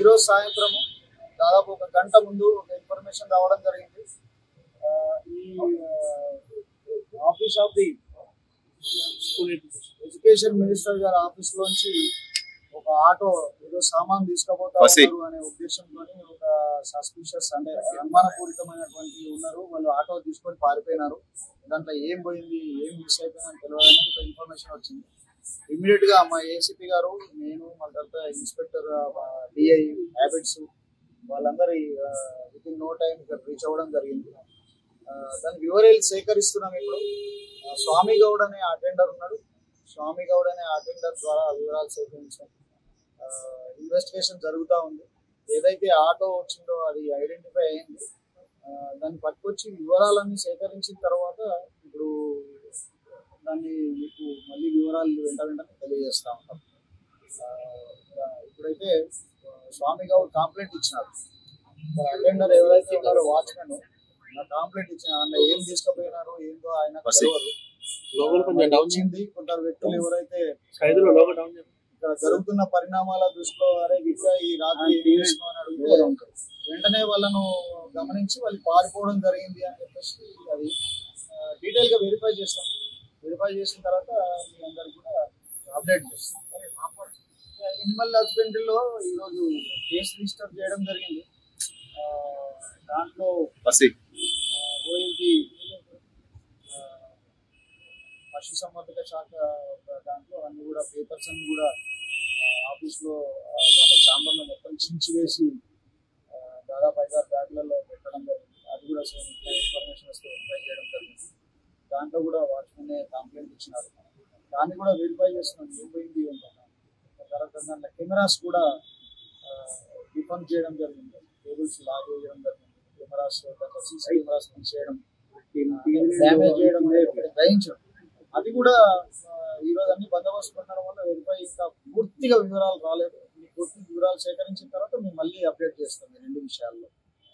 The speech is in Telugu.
ఈరోజు సాయంత్రం దాదాపు ఒక గంట ముందు ఒక ఇన్ఫర్మేషన్ రావడం జరిగింది ఆ, ఈ office of the education minister గారి ఆఫీస్ లోంచి ఒక ఆటో ఏదో సామాన్ తీసుకుపోతా వసి. ఉన్నారు అనే ఉద్దేశంతో ఒక సస్పిషియస్ అంటే అనుమానపూరితమైనటువంటి ఉన్నారు వాళ్ళు ఆటో తీసుకొని పారిపోయినారు దాంట్లో ఏం పోయింది ఏం మిస్ అయిపోయిందని తెలియదని ఒక ఇన్ఫర్మేషన్ వచ్చింది ఇమ్మీడియట్ గా మా ఏసీపీ గారు నేను మన తర్వాత ఇన్స్పెక్టర్ డిఐ హ్యాబిట్స్ వాళ్ళందరి విత్ ఇన్ నో టైం ఇక్కడ రీచ్ అవ్వడం జరిగింది ఆ, దాని వివరాలు సేకరిస్తున్నాం ఇప్పుడు ఆ, స్వామి గౌడ్ అనే అటెండర్ ఉన్నాడు స్వామి గౌడ్ అనే అటెండర్ ద్వారా వివరాలు సేకరించాం ఇన్వెస్టిగేషన్ జరుగుతూ ఉంది ఏదైతే ఆటో వచ్చిందో అది ఐడెంటిఫై అయింది ఆ, దాన్ని పట్టుకొచ్చి వివరాలన్నీ సేకరించిన తర్వాత ఇప్పుడు దాన్ని మీకు మళ్ళీ వివరాలు వెంట వెంటనే తెలియజేస్తా ఉంటాం ఆ, ఇప్పుడైతే ఆ, స్వామి గౌడ్ కంప్లైంట్ ఇచ్చినారు అటెండర్ ఎవరైతే ఉన్నారో వాచ్మెన్ నా కంప్లైంట్ ఇచ్చిన అందులో ఏం తీసుకుపోయినారు ఏందో ఆయన వసి. తెలియదు లోగోలు కొంచెం డౌన్ వచ్చింది కొందరు వ్యక్తులు ఎవరైతే సైజులో లోగో డౌన్ చేయండి. ఇక్కడ జరుగుతున్న పరిణామాల దృష్టిలో అరే ఇట్లా ఈ రాత్రి ఏం చేసినావు అని అడిగితే వెంటనే వాళ్ళను గమనించి వాళ్ళు పారిపోవడం జరిగింది అని చెప్పేసి అది డీటెయిల్ గా వెరిఫై చేస్తాం వెరిఫై చేసిన తర్వాత మీ అందరికి కూడా అప్డేట్ చేస్తాం ఎనిమల్ హస్బెండరీలో ఈరోజు కేసు రిజిస్టర్ చేయడం జరిగింది ఆ, దాంట్లో వసి ఓఎల్టీ పశుసంవర్ధక శాఖ ఒక దాంట్లో అన్ని కూడా పేపర్స్ అన్ని కూడా ఆఫీస్ లో ఆ, వాళ్ళ చాంబర్ లో మొత్తం చించి వేసి ఆ, దాదాపు ఐదారు బ్యాగ్లలో పెట్టడం జరిగింది అది కూడా సేమ్ ఇట్లా ఇన్ఫర్మేషన్ వస్తే వెరిఫై చేయడం జరిగింది దాంట్లో కూడా వాచ్మెన్ కంప్లైంట్ ఇచ్చినారు దాన్ని కూడా వెరిఫై చేస్తున్నాం ఏం పోయింది ఏంటన్నా తర్వాత దాంట్లో కెమెరాస్ కూడా డిఫంక్ చేయడం జరిగింది కేబుల్స్ లాగ్ చేయడం జరిగింది కెమెరాస్ దాంట్లో సీసీ కెమెరాస్ చేయడం డ్యామేజ్ చేయడం ఒకటి గ్రహించడం అది కూడా ఆ, ఈ రోజు అన్ని బందోబస్తు పెట్టడం వల్ల వెరిఫై ఇంకా పూర్తిగా వివరాలు రాలేదు ఈ పూర్తి వివరాలు సేకరించిన తర్వాత మేము మళ్ళీ అప్డేట్ చేస్తాం ఈ రెండు విషయాల్లో